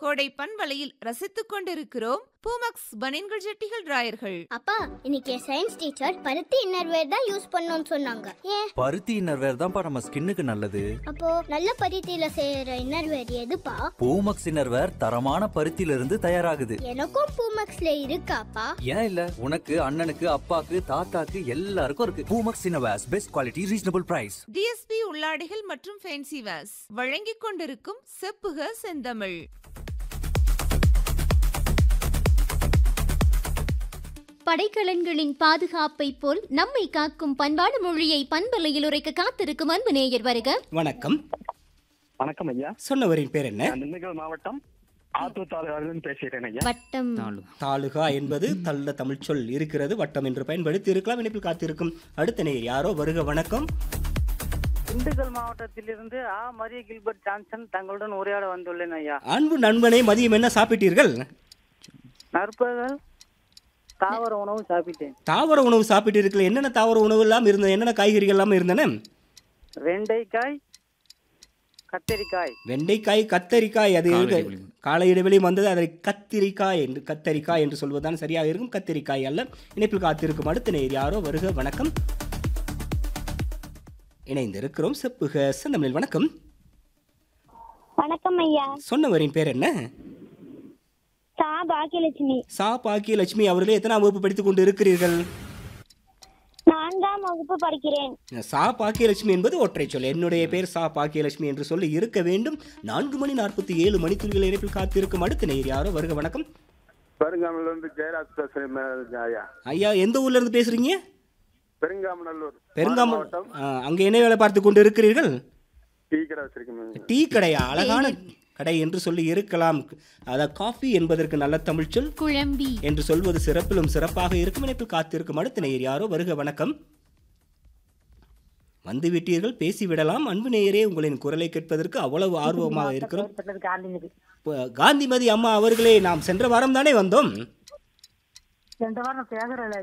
கோடை பண்பலையில் ரசித்துக் கொண்டிருக்கிறோம் பூமக்ஸ் பனின்கள் ஜெட்டிகள் டிராயர்கள் அப்பா இன்னைக்கு சயின்ஸ் டீச்சர் பருத்தி இன்னர்வேர் தான் யூஸ் பண்ணணும்னு சொன்னாங்க ஏன் பருத்தி இன்னர்வேர் தான்ப்பா நம்ம ஸ்கின்னுக்கு நல்லது அப்போ நல்ல பருத்தியில செய்யற இன்னர்வேர் எதுப்பா பூமக்ஸ் இன்னர்வேர் தரமான பருத்தியில இருந்து தயாராகுது எனக்கும் பூமக்ஸ்ல இருக்காப்பா ஏன் இல்ல உனக்கு அண்ணனுக்கு அப்பாக்கு தாத்தாக்கு எல்லாருக்கும் இருக்கு Poomex innerwears best quality reasonable price DSP உள்ளாடைகள் மற்றும் ஃபேன்சி வேஸ் வழங்கிக் கொண்டிருக்கும் செப்புக செந்தமிழ் படைக்கலன்களின் பாதுகாப்பை போல் நம்மை காக்கும் பண்பாடு மொழியை பண்பலையில் உரைக்க காத்திருக்கும் அன்பு நேயர் வருக வணக்கம் வணக்கம் ஐயா சொன்னவரின் பேர் என்ன நான் திண்டுக்கல் மாவட்டம் ஆத்தூர் தாலுகாவிலிருந்து பேசுகிறேன் ஐயா வட்டம் தாலுகா என்பது தள்ள தமிழ் சொல் இருக்கிறது வட்டம் என்று பயன்படுத்தி இருக்கலாம் இணைப்பில் காத்திருக்கும் அடுத்த நேயர் யாரோ வருக வணக்கம் திண்டுக்கல் மாவட்டத்திலிருந்து ஆ மரிய கில்பர்ட் ஜான்சன் தங்களுடன் உரையாட வந்துள்ளேன் ஐயா அன்பு நண்பனை மதியம் என்ன சாப்பிட்டீர்கள் நற்பகல் தாவர உணவு சாப்பிட்டேன் தாவர உணவு சாப்பிட்டீர்கள் என்னென்ன தாவர உணவு எல்லாம் இருந்தது என்னென்ன காய்கறிகள் எல்லாம் இருந்தன வெண்டைக்காய் கத்தரிக்காய் வெண்டைக்காய் கத்தரிக்காய் அது இருக்கு. காலை இடைவெளி வந்தது அதை கத்திரிக்காய் என்று கத்தரிக்காய் என்று சொல்வதுதான் சரியாக இருக்கும் கத்திரிக்காய் அல்ல இணைப்பில் காத்திருக்கும் அடுத்த நேயர் யாரோ வருக வணக்கம் இணைந்திருக்கிறோம் செப்புக செந்தமிழில் வணக்கம் வணக்கம் ஐயா சொன்னவரின் பேர் என்ன சா பாக்கியலட்சுமி சா பாக்கியலட்சுமி அவர்களே எத்தனாம் வகுப்பு படித்துக் கொண்டு இருக்கிறீர்கள் நான்காம் வகுப்பு படிக்கிறேன் சா பாக்கியலட்சுமி என்பது ஒற்றை சொல் என்னுடைய பேர் சா பாக்கியலட்சுமி என்று சொல்லி இருக்க வேண்டும் நான்கு மணி நாற்பத்தி ஏழு மணித்துளிகள் இணைப்பில் காத்திருக்கும் அடுத்த நேயர் யாரோ வருக வணக்கம் பெருங்காமல இருந்து ஜெயராஜ் பேசுறேன் மே- ஐயா ஐயா எந்த ஊர்ல இருந்து பேசுறீங்க பெருங்காமநல்லூர் பெருங்காம மாவட்டம் ஆ, அங்க என்ன வேலை பார்த்து கொண்டு இருக்கிறீர்கள் டீ கடை வச்சிருக்கேன் டீ கடையா அழகான கடை என்று சொல்லி இருக்கலாம் அத காஃபி என்பதற்கு நல்ல தமிழ் சொல் குழம்பி என்று சொல்வது சிறப்பிலும் சிறப்பாக இருக்கும் இணைப்பில் காத்திருக்கும் அடுத்த நேயர் யாரோ வருக வணக்கம் வந்து விட்டீர்கள் பேசிவிடலாம் அன்பு நேயரே உங்களின் குரலை கேட்பதற்கு அவ்வளவு ஆர்வமாக இருக்கிறோம் ப- காந்திமதி அம்மா அவர்களே நாம் சென்ற வாரம் தானே வந்தோம் ரெண்டு வாரம் பேசுறேன்